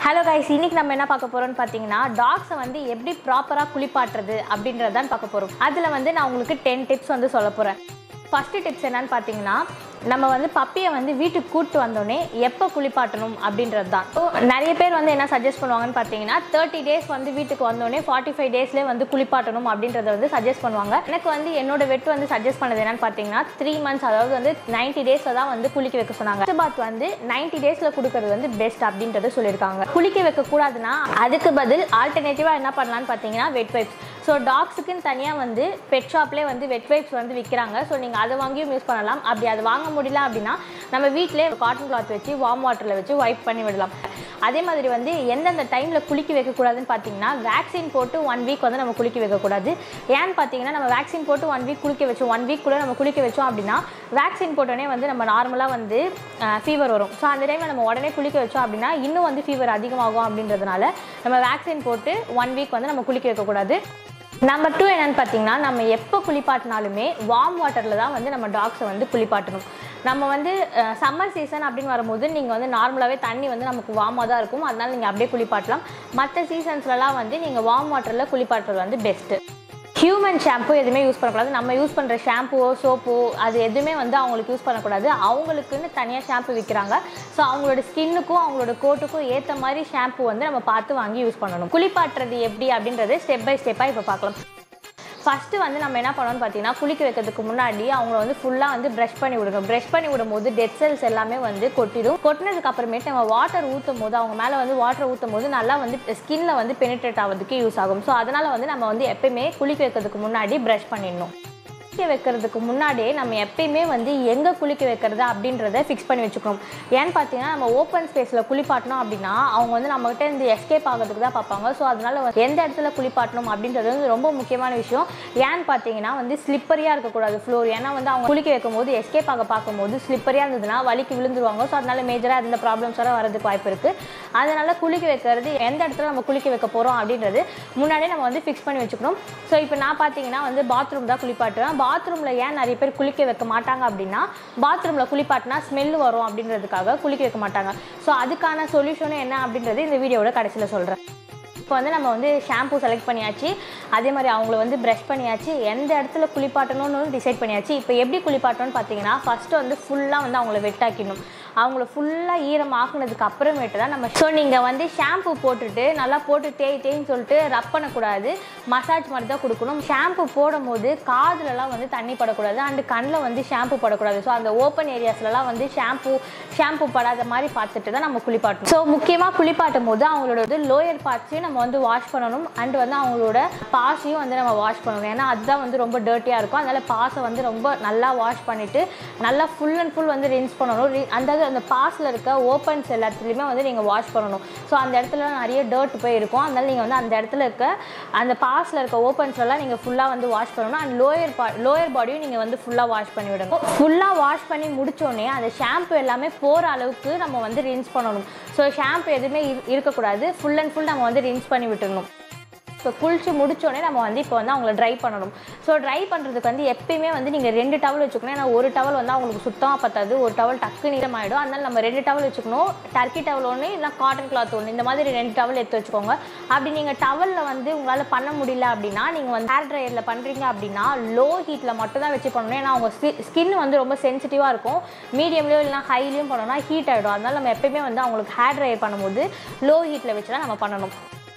hello guys இன்னைக்கு நம்ம என்ன பார்க்க போறோம்னு பார்த்தீங்கன்னா டாக்ஸை வந்து எப்படி ப்ராப்பராக குளிப்பாட்டுறது அப்படின்றத தான் பார்க்க போகிறோம் அதில் வந்து நான் உங்களுக்கு டென் டிப்ஸ் வந்து சொல்ல போகிறேன் ஃபஸ்ட்டு டிப்ஸ் என்னன்னு பார்த்தீங்கன்னா நம்ம வந்து பப்பியை வந்து வீட்டுக்கு கூப்பிட்டு வந்தோடனே எப்போ குளிப்பாட்டணும் அப்படின்றது தான் ஸோ நிறைய பேர் வந்து என்ன சஜஸ்ட் பண்ணுவாங்கன்னு பார்த்தீங்கன்னா தேர்ட்டி டேஸ் வந்து வீட்டுக்கு வந்தோடனே ஃபார்ட்டி ஃபைவ் டேஸ்லேயே வந்து குளிப்பாட்டணும் அப்படின்றத வந்து சஜஸ்ட் பண்ணுவாங்க எனக்கு வந்து என்னோட வெட் வந்து சஜஸ்ட் பண்ணது என்னன்னு பார்த்தீங்கன்னா த்ரீ மந்த்ஸ் அதாவது வந்து நைன்ட்டி டேஸில் தான் வந்து குளிக்க வைக்க சொன்னாங்க ஃபர்ஸ்ட் பாத் வந்து நைன்ட்டி டேஸில் கொடுக்கறது வந்து பெஸ்ட் அப்படின்றது சொல்லியிருக்காங்க குளிக்க வைக்க கூடாதுன்னா அதுக்கு பதில் ஆல்டர்னேட்டிவாக என்ன பண்ணலான்னு பார்த்தீங்கன்னா வெட் வைப்ஸ் ஸோ டாக்ஸுக்குன்னு தனியாக வந்து பெட் ஷாப்லேயே வந்து வெட் வைப்ஸ் வந்து விற்கிறாங்க ஸோ நீங்கள் அதை வாங்கியும் யூஸ் பண்ணலாம் அப்படி அது வாங்க முடியல அப்படின்னா நம்ம வீட்டிலே காட்டன் கிளாத் வச்சு வார்ம் வாட்டரில் வச்சு வைப் பண்ணி விடலாம் அதே மாதிரி வந்து எந்தெந்த டைமில் குளிக்க வைக்கக்கூடாதுன்னு பார்த்தீங்கன்னா வேக்சின் போட்டு ஒன் வீக் வந்து நம்ம குளிக்க வைக்கக்கூடாது ஏன்னு பார்த்தீங்கன்னா நம்ம வேக்சின் போட்டு ஒன் வீக் குளிக்க வச்சோம் ஒன் வீக் கூட நம்ம குளிக்க வச்சோம் அப்படின்னா வேக்சின் போட்டோடனே வந்து நம்ம நார்மலாக வந்து ஃபீவர் வரும் ஸோ அந்த டைமில் நம்ம உடனே குளிக்க வச்சோம் அப்படின்னா இன்னும் வந்து ஃபீவர் அதிகமாகும் அப்படின்றதுனால நம்ம வேக்சின் போட்டு ஒன் வீக் வந்து நம்ம குளிக்க வைக்கக்கூடாது நம்பர் டூ என்னன்னு பார்த்தீங்கன்னா நம்ம எப்போ குளிப்பாட்டினாலுமே வார்ம் வாட்டரில் தான் வந்து நம்ம டாக்ஸை வந்து குளிப்பாட்டணும் நம்ம வந்து சம்மர் சீசன் அப்படின்னு வரும்போது நீங்கள் வந்து நார்மலாகவே தண்ணி வந்து நமக்கு வார்மாக தான் இருக்கும் அதனால நீங்கள் அப்படியே குளிப்பாட்டலாம் மற்ற சீசன்ஸ்லலாம் வந்து நீங்கள் வார்ம் வாட்டரில் குளிப்பாட்டுறது வந்து பெஸ்ட்டு ஹியூமன் ஷாம்பு எதுவுமே யூஸ் பண்ணக்கூடாது நம்ம யூஸ் பண்ணுற ஷாம்புவோ சோப்போ அது எதுவுமே வந்து அவங்களுக்கு யூஸ் பண்ணக்கூடாது அவங்களுக்குன்னு தனியாக ஷாம்பு விற்கிறாங்க ஸோ அவங்களோட ஸ்கின்னுக்கும் அவங்களோட கோட்டுக்கும் ஏற்ற மாதிரி ஷாம்பு வந்து நம்ம பார்த்து வாங்கி யூஸ் பண்ணணும் குளிப்பாட்டுறது எப்படி அப்படின்றது ஸ்டெப் பை ஸ்டெப்பாக இப்போ பார்க்கலாம் ஃபஸ்ட்டு வந்து நம்ம என்ன பண்ணணும்னு பார்த்தீங்கன்னா குளிக்க வைக்கிறதுக்கு முன்னாடி அவங்கள வந்து ஃபுல்லாக வந்து ப்ரஷ் பண்ணி விடணும் ப்ரஷ் பண்ணி விடும்போது டெட் செல்ஸ் எல்லாமே வந்து கொட்டிடும் கொட்டினதுக்கு அப்புறமேட்டு நம்ம வாட்டர் ஊற்றும் போது அவங்க மேலே வந்து வாட்டர் ஊற்றும் போது நல்லா வந்து ஸ்கின்ல வந்து பெனிட்ரேட் ஆகிறதுக்கு யூஸ் ஆகும் ஸோ அதனால் வந்து நம்ம வந்து எப்பயுமே குளிக்க வைக்கிறதுக்கு முன்னாடி ப்ரஷ் பண்ணிடணும் குளிக்க வைக்கிறதுக்கு முன்னாடியே நம்ம எப்பயுமே வந்து எங்கே குளிக்க வைக்கிறது அப்படின்றத ஃபிக்ஸ் பண்ணி வச்சுக்கணும் ஏன்னு பார்த்தீங்கன்னா நம்ம ஓப்பன் ஸ்பேஸில் குளிப்பாட்டணும் அப்படின்னா அவங்க வந்து நம்மகிட்ட இந்த எஸ்கேப் ஆகிறதுக்கு தான் பார்ப்பாங்க ஸோ அதனால வந்து எந்த இடத்துல குளிப்பாட்டணும் அப்படின்றது வந்து ரொம்ப முக்கியமான விஷயம் ஏன்னு பார்த்தீங்கன்னா வந்து ஸ்லிப்பரியாக இருக்கக்கூடாது ஃப்ளோர் ஏன்னா வந்து அவங்க குளிக்க வைக்கும் போது எஸ்கேப் ஆக பார்க்கும்போது ஸ்லிப்பரியாக இருந்ததுன்னா வலிக்கு விழுந்துருவாங்க ஸோ அதனால மேஜராக இந்த ப்ராப்ளம்ஸ் வர வரதுக்கு வாய்ப்பு இருக்குது அதனால குளிக்க வைக்கிறது எந்த இடத்துல நம்ம குளிக்க வைக்க போகிறோம் அப்படின்றது முன்னாடியே நம்ம வந்து ஃபிக்ஸ் பண்ணி வச்சுக்கணும் ஸோ இப்போ நான் பார்த்தீங்கன்னா வந்து பாத்ரூம் தான் குளிப்பாட்டுவேன் பாத்ரூமில் ஏன் நிறைய பேர் குளிக்க வைக்க மாட்டாங்க அப்படின்னா பாத்ரூமில் குளிப்பாட்டினா ஸ்மெல் வரும் அப்படின்றதுக்காக குளிக்க வைக்க மாட்டாங்க ஸோ அதுக்கான சொல்யூஷனும் என்ன அப்படின்றது இந்த வீடியோவோட கடைசியில் சொல்கிறேன் இப்போ வந்து நம்ம வந்து ஷாம்பு செலக்ட் பண்ணியாச்சு அதே மாதிரி அவங்கள வந்து ப்ரஷ் பண்ணியாச்சு எந்த இடத்துல குளிப்பாட்டணும்னு டிசைட் பண்ணியாச்சு இப்போ எப்படி குளிப்பாட்டணும்னு பார்த்தீங்கன்னா ஃபஸ்ட்டு வந்து ஃபுல்லாக வந்து அவங்கள வெட்டாக்கிடணும் அவங்கள ஃபுல்லாக ஈரம் ஆக்குனதுக்கு அப்புறமேட்டு தான் நம்ம ஸோ நீங்கள் வந்து ஷாம்பு போட்டுட்டு நல்லா போட்டு தேய் தேய்ன்னு சொல்லிட்டு ரப் பண்ணக்கூடாது மசாஜ் மாதிரி தான் கொடுக்கணும் ஷாம்பு போடும் போது காதுலலாம் வந்து தண்ணி படக்கூடாது அண்டு கண்ணில் வந்து ஷாம்பு படக்கூடாது ஸோ அந்த ஓப்பன் ஏரியாஸ்லலாம் வந்து ஷாம்பு ஷாம்பு படாத மாதிரி பார்த்துட்டு தான் நம்ம குளிப்பாட்டணும் ஸோ முக்கியமாக குளிப்பாட்டும் போது அவங்களோட வந்து லோயர் பார்ட்ஸையும் நம்ம வந்து வாஷ் பண்ணணும் அண்ட் வந்து அவங்களோட பாஸையும் வந்து நம்ம வாஷ் பண்ணணும் ஏன்னா அதுதான் வந்து ரொம்ப டர்ட்டியாக இருக்கும் அதனால் பாஸை வந்து ரொம்ப நல்லா வாஷ் பண்ணிவிட்டு நல்லா ஃபுல் அண்ட் ஃபுல் வந்து ரின்ஸ் பண்ணணும் ரி- அந்த அந்த பாஸில் இருக்க ஓப்பன்ஸ் எல்லாத்துலேயுமே வந்து நீங்கள் வாஷ் பண்ணணும் ஸோ அந்த இடத்துல நிறைய டர்ட் போய் இருக்கும் அதனால நீங்கள் வந்து அந்த இடத்துல இருக்க அந்த பாஸில் இருக்க ஓப்பன்ஸ்லாம் நீங்கள் ஃபுல்லாக வந்து வாஷ் பண்ணணும் அண்ட் லோயர் பா லோயர் பாடியும் நீங்கள் வந்து ஃபுல்லாக வாஷ் பண்ணி விடணும் ஃபுல்லாக வாஷ் பண்ணி முடிச்சோடனே அந்த ஷாம்பு எல்லாமே போகிற அளவுக்கு நம்ம வந்து ரின்ஸ் பண்ணணும் ஸோ ஷாம்பு எதுவுமே இரு- இருக்கக்கூடாது ஃபுல் அண்ட் ஃபுல் நம்ம வந்து ரின்ஸ் பண்ணி விட்டுறணும் இப்போ குளிச்சு முடிச்சோடனே நம்ம வந்து இப்போ வந்து அவங்கள ட்ரை பண்ணணும் ஸோ ட்ரை பண்ணுறதுக்கு வந்து எப்பயுமே வந்து நீங்கள் ரெண்டு டவல் வச்சுக்கணும் ஏன்னா ஒரு டவல் வந்து அவங்களுக்கு சுத்தமாக பத்தாது ஒரு டவல் டக்கு நீளமாயிடும் அதனால நம்ம ரெண்டு டவல் வச்சுக்கணும் டர்க்கி டவல் ஒன்று இல்லை காட்டன் கிளாத் ஒன்று இந்த மாதிரி ரெண்டு டவல் எடுத்து வச்சுக்கோங்க அப்படி நீங்கள் டவலில் வந்து உங்களால் பண்ண முடியல அப்படின்னா நீங்கள் வந்து ஹேர் ட்ரையரில் பண்ணுறீங்க அப்படின்னா லோ ஹீட்டில் மட்டும் தான் வச்சு பண்ணணும் ஏன்னா அவங்க ஸ்கின் வந்து ரொம்ப சென்சிட்டிவாக இருக்கும் மீடியம்லேயோ இல்லைனா ஹைலையும் பண்ணோம்னா ஹீட் ஆகிடும் அதனால நம்ம எப்பயுமே வந்து அவங்களுக்கு ஹேர் ட்ரையர் பண்ணும்போது லோ ஹீட்டில் வச்சு தான் நம்ம பண்ணணும்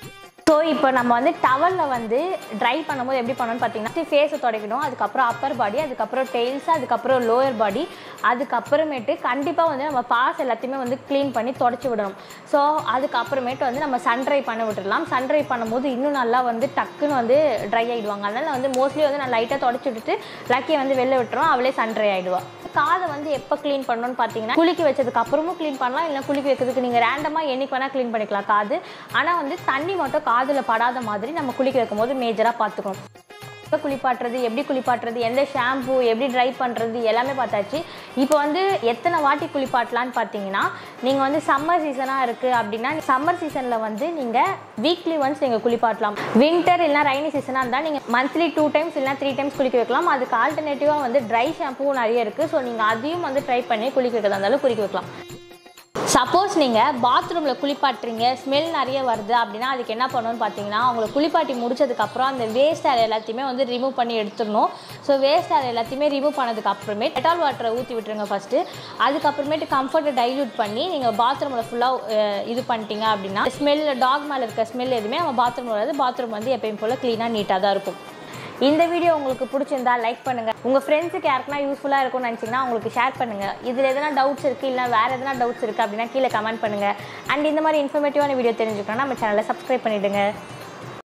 ஸோ இப்போ நம்ம வந்து டவலில் வந்து ட்ரை பண்ணும்போது எப்படி பண்ணணும்னு பார்த்தீங்கன்னா ஃபேஸை துடைக்கணும் அதுக்கப்புறம் அப்பர் பாடி அதுக்கப்புறம் டெய்ல்ஸ் அதுக்கப்புறம் லோயர் பாடி அதுக்கப்புறமேட்டு கண்டிப்பாக வந்து நம்ம பாஸ் எல்லாத்தையுமே வந்து க்ளீன் பண்ணி தொடச்சி விடணும் ஸோ அதுக்கப்புறமேட்டு வந்து நம்ம சன் ட்ரை பண்ண விட்டுடலாம் சன் ட்ரை பண்ணும்போது இன்னும் நல்லா வந்து டக்குன்னு வந்து ட்ரை ஆகிடுவாங்க அதனால் வந்து மோஸ்ட்லி வந்து நான் லைட்டாக தொடச்சி விட்டுட்டு லக்கியை வந்து வெளில விட்டுரும் அவளே சன் ட்ரை ஆகிடுவா காதை வந்து எப்போ க்ளீன் பண்ணணும்னு பார்த்தீங்கன்னா குளிக்க வச்சதுக்கு அப்புறமும் க்ளீன் பண்ணலாம் இல்லை குளிக்க வைக்கிறதுக்கு நீங்கள் ரேண்டமாக என்னைக்கு வேணால் க்ளீன் பண்ணிக்கலாம் காது ஆனால் வந்து தண்ணி மட்டும் காதில் படாத மாதிரி நம்ம குளிக்க வைக்கும் போது மேஜராக பார்த்துக்கணும் எப்போ குளிப்பாட்டுறது எப்படி குளிப்பாட்டுறது எந்த ஷாம்பு எப்படி ட்ரை பண்ணுறது எல்லாமே பார்த்தாச்சு இப்போ வந்து எத்தனை வாட்டி குளிப்பாட்டலான்னு பார்த்தீங்கன்னா நீங்கள் வந்து சம்மர் சீசனாக இருக்குது அப்படின்னா சம்மர் சீசனில் வந்து நீங்கள் வீக்லி ஒன்ஸ் நீங்கள் குளிப்பாட்டலாம் வின்டர் இல்லைனா ரைனி சீசனாக இருந்தால் நீங்கள் மந்த்லி டூ டைம்ஸ் இல்லைனா த்ரீ டைம்ஸ் குளிக்க வைக்கலாம் அதுக்கு ஆல்டர்னேட்டிவாக வந்து ட்ரை ஷாம்புவும் நிறைய இருக்குது ஸோ நீங்கள் அதையும் வந்து ட்ரை பண்ணி குளிக்க வைக்கிறதா இருந்தாலும் குளிக்க வைக்கலாம் சப்போஸ் நீங்கள் பாத்ரூமில் குளிப்பாட்டுறீங்க ஸ்மெல் நிறைய வருது அப்படின்னா அதுக்கு என்ன பண்ணணும்னு பார்த்தீங்கன்னா அவங்கள குளிப்பாட்டி முடிச்சதுக்கப்புறம் அந்த வேஸ்ட் ஏர் எல்லாத்தையுமே வந்து ரிமூவ் பண்ணி எடுத்துடணும் ஸோ வேஸ்ட் ஏர் எல்லாத்தையுமே ரிமூவ் பண்ணதுக்கு அப்புறமே டெட்டால் வாட்டரை ஊற்றி விட்டுருங்க ஃபஸ்ட்டு அதுக்கப்புறமேட்டு கம்ஃபர்ட்டை டைல்யூட் பண்ணி நீங்கள் பாத்ரூமில் ஃபுல்லாக இது பண்ணிட்டீங்க அப்படின்னா ஸ்மெல் டாக் மேலே இருக்க ஸ்மெல் எதுவுமே நம்ம பாத்ரூமில் வராது பாத்ரூம் வந்து எப்பயும் போல் க்ளீனாக நீட்டாக தான் இருக்கும் இந்த வீடியோ உங்களுக்கு பிடிச்சிருந்தா லைக் பண்ணுங்க உங்க ஃப்ரெண்ட்ஸுக்கு யாருக்குனா யூஸ்ஃபுல்லா இருக்கும்னு நினைச்சீங்கன்னா உங்களுக்கு ஷேர் பண்ணுங்க இதுல எதனா டவுட்ஸ் இருக்கு இல்ல வேற எதனா டவுட்ஸ் இருக்கு அப்படின்னா கீழே கமெண்ட் பண்ணுங்க அண்ட் இந்த மாதிரி இன்ஃபர்மேட்டிவான வீடியோ தெரிஞ்சுக்கணும்னா நம்ம சேனலை சப்ஸ்கிரைப் பண்ணிடுங்க